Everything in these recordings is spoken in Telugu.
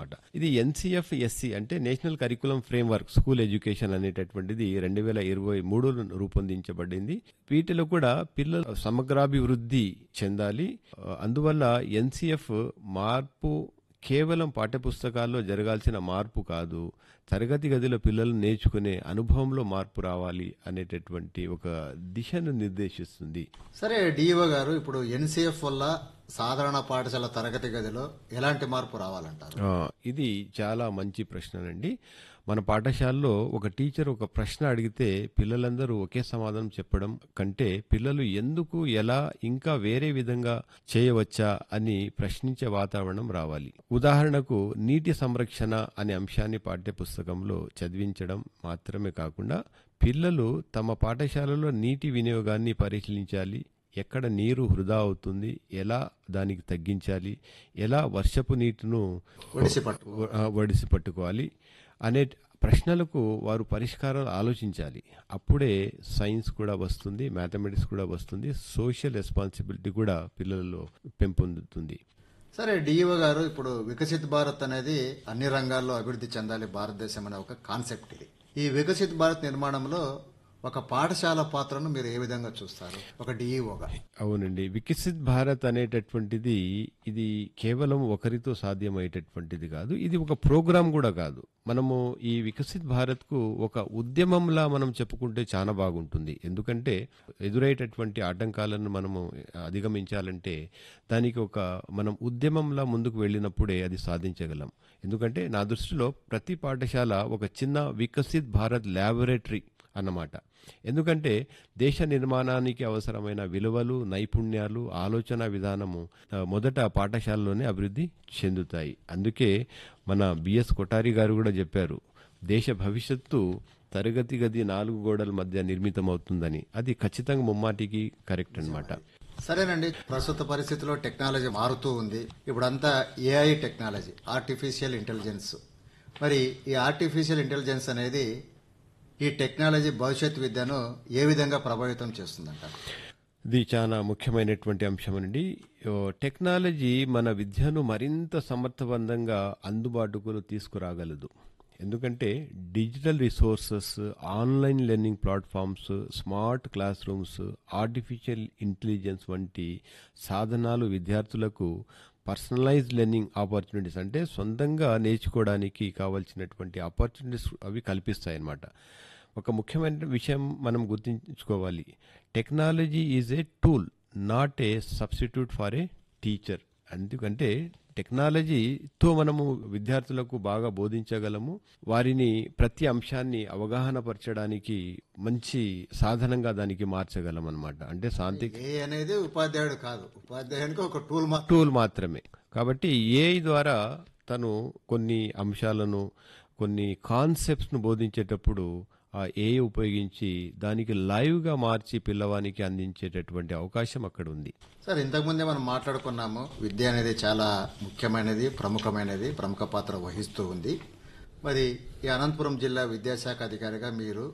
అనమాట ఇది ఎన్సిఎఫ్ ఎస్సి అంటే national curriculum framework school education అనేటటువంటిది రెండు వేల ఇరవై మూడులో రూపొందించబడింది వీటిలో కూడా పిల్లలు సమగ్రాభివృద్ధి చెందాలి ఆ, అందువల్ల ఎన్సిఎఫ్ మార్పు కేవలం పాఠ్యపుస్తకాల్లో జరగాల్సిన మార్పు కాదు తరగతి గదిలో పిల్లలు నేర్చుకునే అనుభవంలో మార్పు రావాలి అనేటటువంటి ఒక దిశను నిర్దేశిస్తుంది సరే డిఈఓ గారు ఇప్పుడు ఎన్సీఎఫ్ వల్ల సాధారణ పాఠశాల తరగతి గదిలో ఎలాంటి మార్పు రావాలంటారు ఆ, ఇది చాలా మంచి ప్రశ్ననండి మన పాఠశాలలో ఒక టీచర్ ఒక ప్రశ్న అడిగితే పిల్లలందరూ ఒకే సమాధానం చెప్పడం కంటే పిల్లలు ఎందుకు ఎలా ఇంకా వేరే విధంగా చేయవచ్చా అని ప్రశ్నించే వాతావరణం రావాలి ఉదాహరణకు నీటి సంరక్షణ అనే అంశాన్ని పాఠ్యపుస్తకంలో చదివించడం మాత్రమే కాకుండా పిల్లలు తమ పాఠశాలలో నీటి వినియోగాన్ని పరిశీలించాలి ఎక్కడ నీరు వృధా అవుతుంది ఎలా దానికి తగ్గించాలి ఎలా వర్షపు నీటిను ఒడిసి పట్టు ఆ, వడిసి పట్టుకోవాలి అనే ప్రశ్నలకు వారు పరిష్కారాలు ఆలోచించాలి అప్పుడే సైన్స్ కూడా వస్తుంది మ్యాథమెటిక్స్ కూడా వస్తుంది సోషల్ రెస్పాన్సిబిలిటీ కూడా పిల్లలలో పెంపొందుతుంది సరే డిఈఓ గారు ఇప్పుడు వికసిత్ భారత్ అనేది అన్ని రంగాల్లో అభివృద్ధి చెందాలి భారతదేశం అనే ఒక కాన్సెప్ట్ ఇది ఈ వికసిత్ భారత్ నిర్మాణంలో ఒక పాఠశాల పాత్రను మీరు ఏ విధంగా చూస్తారు ఒక డిఈఓగా అవునండి వికసిత్ భారత్ అనేటటువంటిది ఇది కేవలం ఒకరితో సాధ్యమయ్యేటటువంటిది కాదు ఇది ఒక ప్రోగ్రాం కూడా కాదు మనము ఈ వికసిత్ భారత్ కు ఒక ఉద్యమంలా మనం చెప్పుకుంటే చాలా బాగుంటుంది ఎందుకంటే ఎదురయ్యేటటువంటి ఆటంకాలను మనము అధిగమించాలంటే దానికి ఒక మనం ఉద్యమంలా ముందుకు వెళ్ళినప్పుడే అది సాధించగలం ఎందుకంటే నా దృష్టిలో ప్రతి పాఠశాల ఒక చిన్న వికసిత్ భారత్ ల్యాబొరేటరీ అన్నమాట ఎందుకంటే దేశ నిర్మాణానికి అవసరమైన విలువలు నైపుణ్యాలు ఆలోచన విధానము ఆ, మొదట పాఠశాలలోనే అభివృద్ధి చెందుతాయి అందుకే మన బిఎస్ కొఠారి గారు కూడా చెప్పారు దేశ భవిష్యత్తు తరగతి గది నాలుగు గోడల మధ్య నిర్మితమవుతుందని అది ఖచ్చితంగా ముమ్మాటికి కరెక్ట్ అన్నమాట సరేనండి ప్రస్తుత పరిస్థితిలో టెక్నాలజీ మారుతూ ఉంది ఇప్పుడంతా ఏఐ టెక్నాలజీ ఆర్టిఫిషియల్ ఇంటెలిజెన్స్ మరి ఈ ఆర్టిఫిషియల్ ఇంటెలిజెన్స్ అనేది ఈ టెక్నాలజీ భవిష్యత్ విద్యను ఏ విధంగా ప్రభావితం చేస్తుందంటారు ఇది చాలా ముఖ్యమైనటువంటి అంశం అండి ఓ, టెక్నాలజీ మన విద్యను మరింత సమర్థవంతంగా అందుబాటుకు తీసుకురాగలదు ఎందుకంటే digital resources online learning platforms smart classrooms artificial intelligence వంటి సాధనాలు విద్యార్థులకు పర్సనలైజ్డ్ లెర్నింగ్ ఆపర్చునిటీస్ అంటే సొంతంగా నేర్చుకోవడానికి కావాల్సినటువంటి ఆపర్చునిటీస్ అవి కల్పిస్తాయి అన్నమాట ఒక ముఖ్యమైన విషయం మనం గుర్తుంచుకోవాలి technology is a tool not a substitute for a teacher ఎందుకంటే టెక్నాలజీతో మనము విద్యార్థులకు బాగా బోధించగలము వారిని ప్రతి అంశాన్ని అవగాహన పరచడానికి మంచి సాధనంగా దానికి మార్చగలం అనమాట అంటే శాంతి ఏ అనేది ఉపాధ్యాయుడు కాదు ఉపాధ్యాయునికి ఒక టూల్ మా టూల్ మాత్రమే కాబట్టి ఏఐ ద్వారా తను కొన్ని అంశాలను కొన్ని కాన్సెప్ట్స్ను బోధించేటప్పుడు ఆ ఏఐ ఉపయోగించి దానికి లైవ్గా మార్చి పిల్లవానికి అందించేటటువంటి అవకాశం అక్కడ ఉంది సార్ ఇంతకుముందే మనం మాట్లాడుకున్నాము విద్య అనేది చాలా ముఖ్యమైనది ప్రముఖమైనది ప్రముఖ పాత్ర వహిస్తూ ఉంది మరి ఈ అనంతపురం జిల్లా విద్యాశాఖ అధికారిగా మీరు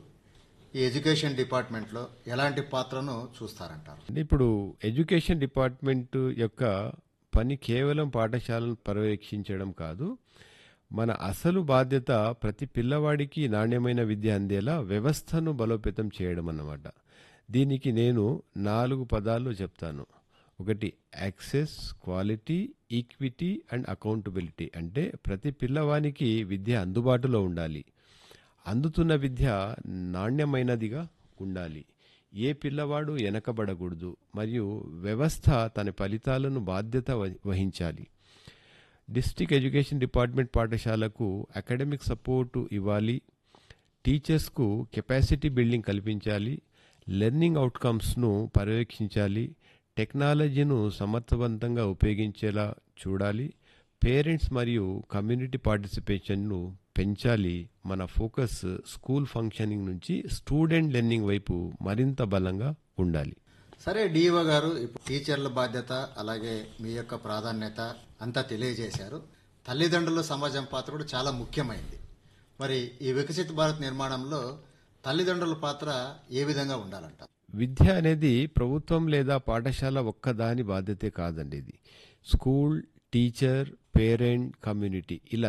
ఈ ఎడ్యుకేషన్ డిపార్ట్మెంట్లో ఎలాంటి పాత్రను చూస్తారంటారు అంటే ఇప్పుడు ఎడ్యుకేషన్ డిపార్ట్మెంట్ యొక్క పని కేవలం పాఠశాలను పర్యవేక్షించడం కాదు మన అసలు బాధ్యత ప్రతి పిల్లవాడికి నాణ్యమైన విద్య అందేలా వ్యవస్థను బలోపేతం చేయడం అన్నమాట దీనికి నేను నాలుగు పదాలు చెప్తాను ఒకటి access quality equity and accountability అంటే ప్రతి పిల్లవానికి విద్య అందుబాటులో ఉండాలి అందుతున్న విద్య నాణ్యమైనదిగా ఉండాలి ఏ పిల్లవాడు వెనకబడకూడదు మరియు వ్యవస్థ తన ఫలితాలను బాధ్యత వహి- వహించాలి డిస్ట్రిక్ట్ ఎడ్యుకేషన్ డిపార్ట్మెంట్ పాఠశాలకు అకాడమిక్ సపోర్టు ఇవ్వాలి టీచర్స్కు కెపాసిటీ బిల్డింగ్ కల్పించాలి లెర్నింగ్ అవుట్కమ్స్ను పర్యవేక్షించాలి టెక్నాలజీను సమర్థవంతంగా ఉపయోగించేలా చూడాలి పేరెంట్స్ మరియు కమ్యూనిటీ పార్టిసిపేషన్ను పెంచాలి మన ఫోకస్ స్కూల్ ఫంక్షనింగ్ నుంచి స్టూడెంట్ లెర్నింగ్ వైపు మరింత బలంగా ఉండాలి సరే డిఓ గారు ఇప్పుడు టీచర్ల బాధ్యత అలాగే మీ యొక్క ప్రాధాన్యత అంతా తెలియజేశారు తల్లిదండ్రుల సమాజం పాత్ర కూడా చాలా ముఖ్యమైంది మరి ఈ వికసిత భారత్ నిర్మాణంలో తల్లిదండ్రుల పాత్ర ఏ విధంగా ఉండాలంటారు విద్య అనేది ప్రభుత్వం లేదా పాఠశాల ఒక్కదాని బాధ్యతే కాదండి ఇది స్కూల్ టీచర్ పేరెంట్ కమ్యూనిటీ ఇలా